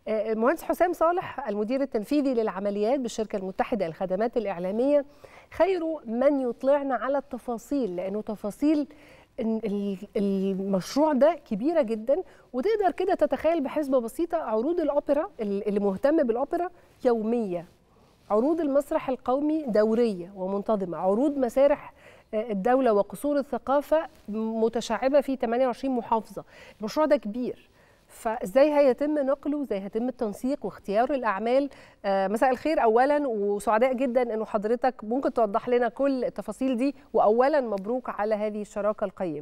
المهندس حسام صالح المدير التنفيذي للعمليات بالشركه المتحده للخدمات الاعلاميه خير من يطلعنا على التفاصيل لانه تفاصيل المشروع ده كبيره جدا وتقدر كده تتخيل بحسبه بسيطه عروض الاوبرا اللي مهتم بالاوبرا يوميه عروض المسرح القومي دوريه ومنتظمه عروض مسارح الدوله وقصور الثقافه متشعبه في 28 محافظه المشروع ده كبير فازاي هيتم نقله ازاي هيتم التنسيق واختيار الاعمال آه مساء الخير اولا وسعداء جدا انه حضرتك ممكن توضح لنا كل التفاصيل دي واولا مبروك على هذه الشراكه القيمه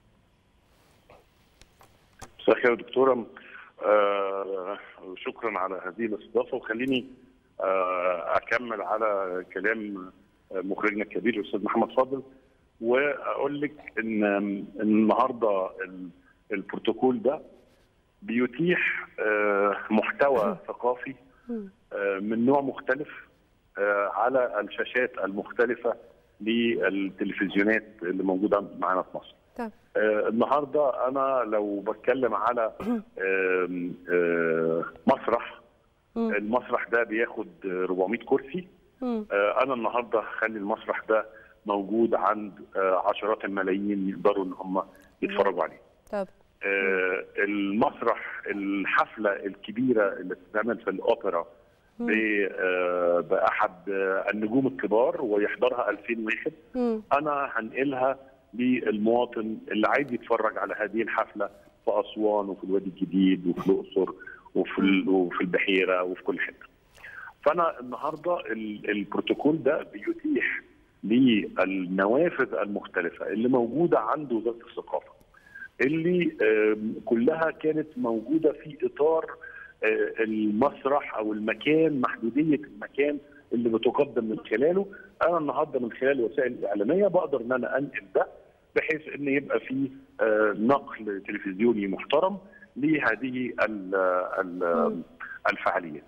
مساء الخير يا دكتوره آه شكرا على هذه الاستضافه وخليني آه اكمل على كلام مخرجنا الكبير الاستاذ محمد فاضل واقول لك ان النهارده البروتوكول ده بيتيح محتوى ثقافي من نوع مختلف على الشاشات المختلفه للتلفزيونات اللي موجوده معانا في مصر. طيب. النهارده انا لو بتكلم على مسرح المسرح ده بياخد 400 كرسي انا النهارده هخلي المسرح ده موجود عند عشرات الملايين يقدروا ان هم يتفرجوا عليه. طب آه المسرح الحفله الكبيره اللي بتتعمل في الاوبرا آه باحد آه النجوم الكبار ويحضرها 2000 واحد مم. انا هنقلها للمواطن اللي عايز يتفرج على هذه الحفله في اسوان وفي الوادي الجديد وفي الاقصر وفي وفي البحيره وفي كل حته. فانا النهارده البروتوكول ده بيتيح للنوافذ المختلفه اللي موجوده عند وزاره الثقافه. اللي كلها كانت موجوده في اطار المسرح او المكان محدوديه المكان اللي بتقدم من خلاله انا النهارده من خلال الوسائل الاعلاميه بقدر ان انا انقل ده بحيث ان يبقى في نقل تلفزيوني محترم لهذه الفعاليات.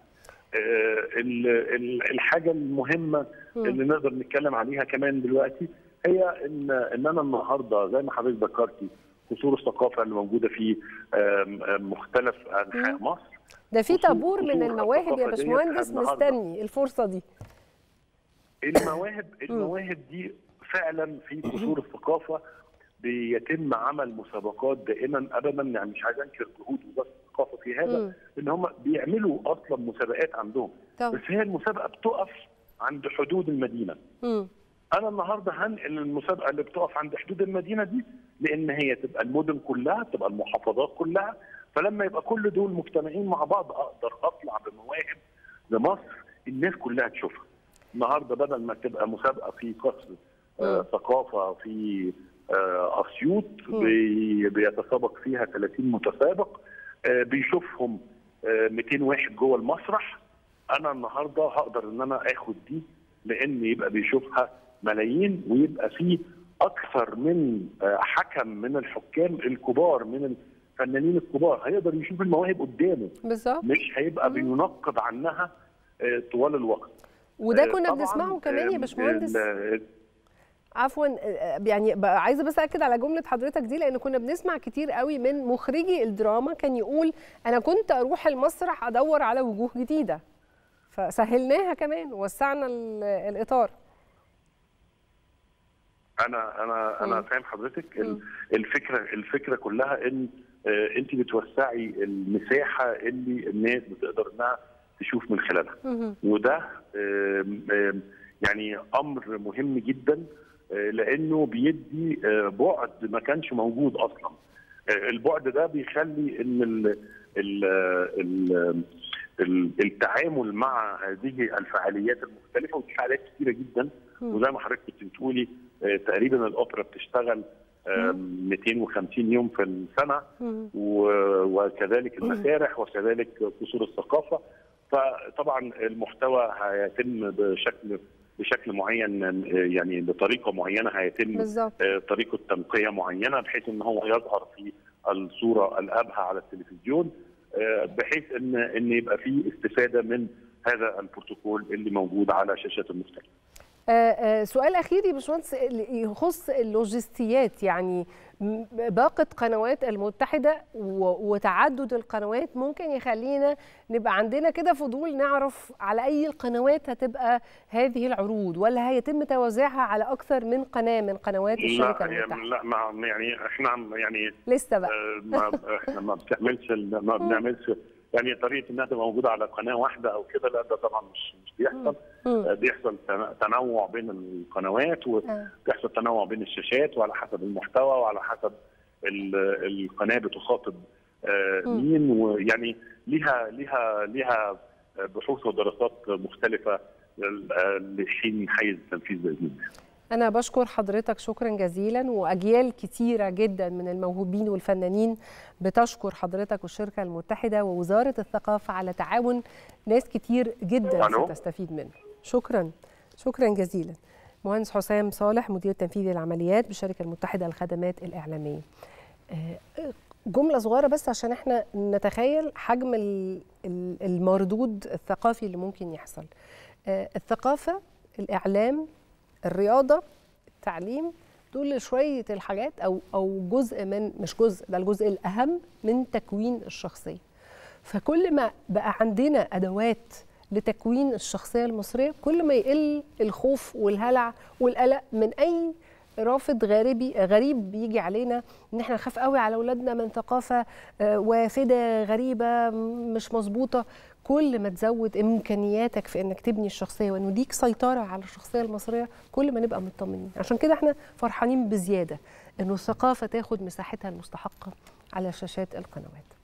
الحاجه المهمه اللي نقدر نتكلم عليها كمان دلوقتي هي ان ان انا النهارده زي ما حضرتك ذكرتي قصور الثقافه اللي موجوده في مختلف انحاء مصر ده في طابور من المواهب يا باشمهندس مستني الفرصه دي المواهب المواهب دي فعلا في قصور الثقافه بيتم عمل مسابقات دائما ابدا يعني مش عايز انكر جهود وزاره الثقافه في هذا مم. ان هم بيعملوا اصلا مسابقات عندهم طب. بس هي المسابقه بتقف عند حدود المدينه مم. انا النهارده هنقل المسابقه اللي بتقف عند حدود المدينه دي لان هي تبقى المدن كلها تبقى المحافظات كلها فلما يبقى كل دول مجتمعين مع بعض اقدر اطلع بمواهب لمصر الناس كلها تشوفها. النهارده بدل ما تبقى مسابقه في قصر آه ثقافه في آه اسيوط بي بيتسابق فيها 30 متسابق آه بيشوفهم آه 200 واحد جوه المسرح انا النهارده هقدر ان انا اخد دي لان يبقى بيشوفها ملايين ويبقى في اكثر من حكم من الحكام الكبار من الفنانين الكبار هيقدر يشوف المواهب قدامه بالظبط مش هيبقى بينقب عنها طوال الوقت وده كنا بنسمعه كمان يا باشمهندس عفوا يعني عايزه بس اكد على جمله حضرتك دي لان كنا بنسمع كتير قوي من مخرجي الدراما كان يقول انا كنت اروح المسرح ادور على وجوه جديده فسهلناها كمان ووسعنا الاطار انا انا انا فاهم حضرتك الفكره الفكره كلها ان انت بتوسعي المساحه اللي الناس بتقدر انها تشوف من خلالها وده يعني امر مهم جدا لانه بيدي بعد ما كانش موجود اصلا البعد ده بيخلي ان ال ال ال التعامل مع هذه الفعاليات المختلفه ودي فعاليات كثيره جدا وزي ما حضرتك كنت بتقولي تقريبا الاوبرا بتشتغل 250 يوم في السنه وكذلك المسارح وكذلك قصور الثقافه فطبعا المحتوى هيتم بشكل بشكل معين يعني بطريقه معينه هيتم بالزبط. طريقه تنقيه معينه بحيث ان هو يظهر في الصوره الابهى على التلفزيون بحيث ان ان يبقى في استفاده من هذا البروتوكول اللي موجود على شاشات المختلفه. آه، آه، سؤال اخير يا باشمهندس يخص اللوجستيات يعني م- باقة قنوات المتحدة و- وتعدد القنوات ممكن يخلينا نبقى عندنا كده فضول نعرف على أي القنوات هتبقى هذه العروض ولا هيتم توزيعها على أكثر من قناة من قنوات الشركة لا هي- المتحدة لا ما يعني احنا عم- يعني لسه بقى آه، ما احنا ما بتعملش ال- ما بنعملش يعني طريقه انها تبقى موجوده على قناه واحده او كده لا ده طبعا مش مش بيحصل مم. آه، بيحصل تن- تنوع بين القنوات آه. وبيحصل تنوع بين الشاشات وعلى حسب المحتوى وعلى حسب ال- القناه بتخاطب آه، مم. مين ويعني ليها ليها ليها بحوث ودراسات مختلفه آه، لحين حيز التنفيذ باذن الله أنا بشكر حضرتك شكرا جزيلا وأجيال كتيرة جدا من الموهوبين والفنانين بتشكر حضرتك والشركة المتحدة ووزارة الثقافة على تعاون ناس كتير جدا ألو. ستستفيد منه شكرا شكرا جزيلا مهندس حسام صالح مدير تنفيذي العمليات بالشركة المتحدة للخدمات الإعلامية آه، جملة صغيرة بس عشان احنا نتخيل حجم ال- ال- المردود الثقافي اللي ممكن يحصل آه، الثقافة الإعلام الرياضة التعليم دول شوية الحاجات أو أو جزء من مش جزء ده الجزء الأهم من تكوين الشخصية فكل ما بقى عندنا أدوات لتكوين الشخصية المصرية كل ما يقل الخوف والهلع والقلق من أي رافض غريبي غريب بيجي علينا ان احنا نخاف قوي على اولادنا من ثقافه آه، وافده غريبه م- مش مظبوطه كل ما تزود امكانياتك في انك تبني الشخصيه وانه ليك سيطره على الشخصيه المصريه كل ما نبقى مطمنين عشان كده احنا فرحانين بزياده انه الثقافه تاخد مساحتها المستحقه على شاشات القنوات